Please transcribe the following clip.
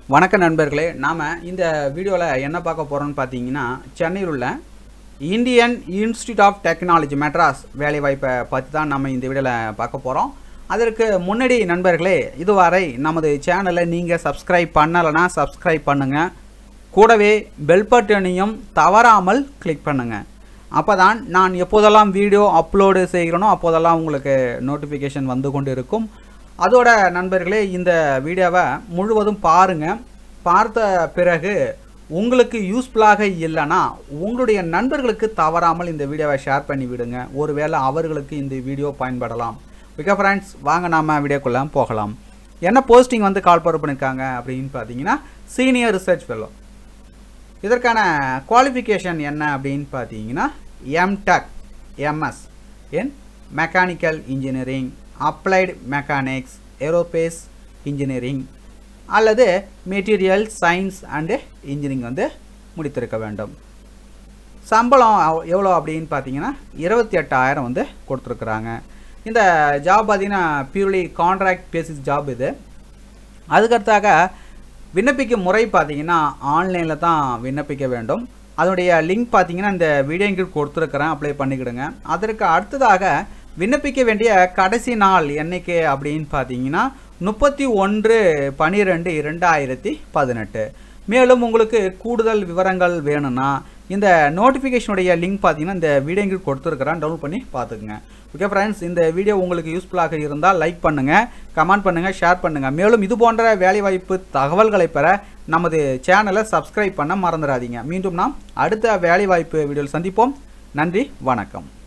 வணக்க நண்பர்களே நாம் இந்த வீடியோவில் என்ன பார்க்க போகிறோம்னு பார்த்தீங்கன்னா சென்னையில் உள்ள Indian Institute of Technology Madras வேலைவாய்ப்பை பற்றி தான் நம்ம இந்த வீடியோவில் பார்க்க போகிறோம் அதற்கு முன்னாடி நண்பர்களே இதுவரை நமது சேனலை நீங்கள் சப்ஸ்கிரைப் பண்ணலைன்னா சப்ஸ்கிரைப் பண்ணுங்கள் கூடவே பெல் பட்டனையும் தவறாமல் கிளிக் பண்ணுங்கள் அப்போ தான் நான் எப்போதெல்லாம் வீடியோ அப்லோடு செய்கிறேனோ அப்போதெல்லாம் உங்களுக்கு நோட்டிஃபிகேஷன் வந்து கொண்டு இருக்கும் அதோட நண்பர்களே இந்த வீடியோவை முழுவதும் பாருங்கள் பார்த்த பிறகு உங்களுக்கு யூஸ்ஃபுல்லாக இல்லைன்னா உங்களுடைய நண்பர்களுக்கு தவறாமல் இந்த வீடியோவை ஷேர் பண்ணி விடுங்க ஒருவேளை அவர்களுக்கு இந்த வீடியோ பயன்படலாம் ஓகே ஃப்ரெண்ட்ஸ் வாங்க நாம வீடியோக்குள்ளே போகலாம் என்ன போஸ்டிங் வந்து கால் பவர் பண்ணியிருக்காங்க அப்படின்னு பார்த்தீங்கன்னா சீனியர் ரிசர்ச் ஃபெல்லோ இதற்கான குவாலிஃபிகேஷன் என்ன அப்படின்னு பார்த்தீங்கன்னா MTech MS in mechanical engineering applied mechanics aerospace engineering அல்லது மெட்டீரியல் சயின்ஸ் அண்டு இன்ஜினியரிங் வந்து முடித்திருக்க வேண்டும் சம்பளம் எவ்- எவ்வளோ அப்படின்னு பார்த்தீங்கன்னா இருபத்தி எட்டாயிரம் வந்து கொடுத்துருக்குறாங்க இந்த ஜாப் பார்த்தீங்கன்னா பியூர்லி கான்ட்ராக்ட் பேசிஸ் ஜாப் இது அதுக்கடுத்தாக விண்ணப்பிக்கும் முறை பார்த்தீங்கன்னா ஆன்லைனில் தான் விண்ணப்பிக்க வேண்டும் அதனுடைய லிங்க் பார்த்தீங்கன்னா இந்த வீடியோ கீழ் கொடுத்துருக்குறேன் அப்ளை பண்ணிக்கிடுங்க அதற்கு அடுத்ததாக விண்ணப்பிக்க வேண்டிய கடைசி நாள் என்னைக்கு அப்படின்னு பார்த்தீங்கன்னா முப்பத்தி ஒன்று பன்னிரெண்டு இரண்டாயிரத்தி பதினெட்டு மேலும் உங்களுக்கு கூடுதல் விவரங்கள் வேணும்னா இந்த நோட்டிஃபிகேஷனுடைய லிங்க் பார்த்தீங்கன்னா இந்த வீடியோ கீழ் கொடுத்துருக்குறேன் டவுன்லோட் பண்ணி பார்த்துக்குங்க ஓகே ஃப்ரெண்ட்ஸ் இந்த வீடியோ உங்களுக்கு யூஸ்ஃபுல்லாக இருந்தால் லைக் பண்ணுங்கள் கமெண்ட் பண்ணுங்கள் ஷேர் பண்ணுங்கள் மேலும் இது போன்ற வேலைவாய்ப்பு தகவல்களை பெற நமது சேனலை சப்ஸ்கிரைப் பண்ண மறந்துடாதீங்க மீண்டும் நாம் அடுத்த வேலைவாய்ப்பு வீடியோவில் சந்திப்போம் நன்றி வணக்கம்